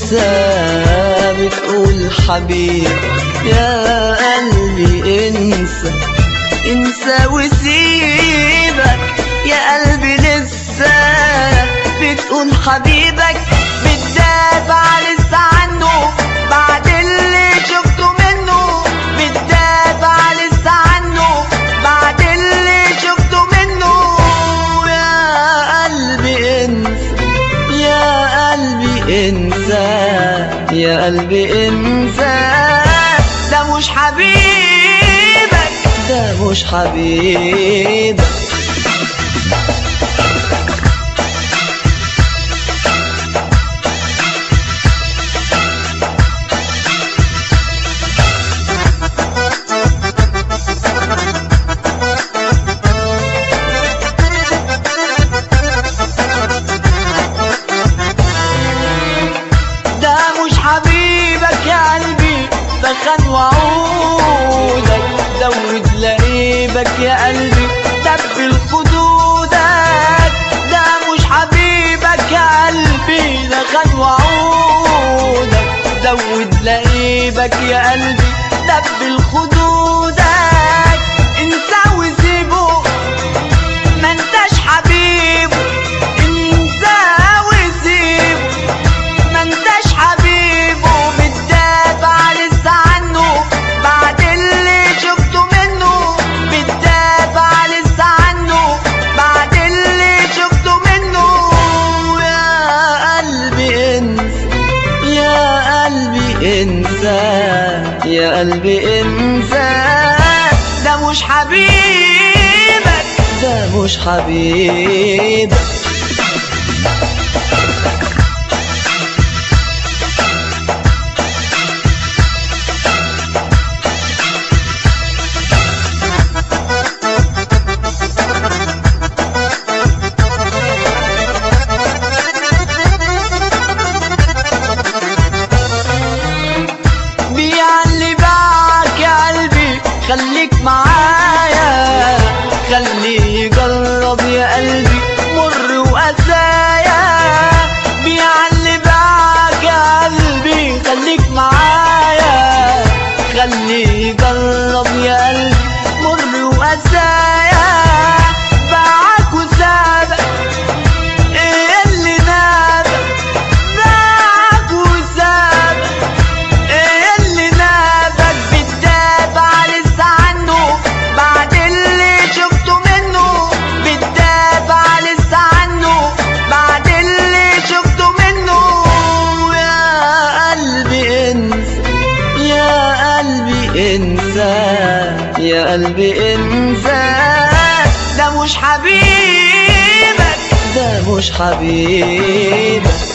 انسى بتقول حبيب يا قلبي انسى انسى وسيبك يا قلبي لسه بتقول حبيبك بتدافع لسه عنه بعد اللي شفته منه بتدافع لسه عنه بعد اللي شفته منه يا قلبي انسى يا قلبي انسى يا قلبي انسى ده مش حبيبك ده مش حبيبك ده مش حبيبك يا قلبي بخن وعودك زود لعيبك يا قلبي تبل خدودك ده مش حبيبك يا قلبي دخل وعودك زود لعيبك يا قلبي تبل خدودك انسى وسيبه ما انتش حبيبه انسى وسيبه ما انتش حبيبه بتدافع لسه عنه بعد اللي شفته منه بتدافع لسه عنه بعد اللي شفته منه يا قلبي انسى يا قلبي انسى يا قلبي انسى ده مش حبيبك ده مش حبيبك بيعلي باعك يا قلبي خليك معايا خليه يجرب يا قلبي مر وقسايا بيعلي باعك يا قلبي خليك معايا خليه يجرب يا قلبي مر وقسايا باعك وسابك ايه اللي نابك باعك وسابك ايه اللي نابك بتدافع لسه عنه بعد اللي شفته منه بتدافع لسه عنه بعد اللي شفته منه يا قلبي انسى يا قلبي انسى يا قلبي انسى ده مش حبيبك ده مش حبيبك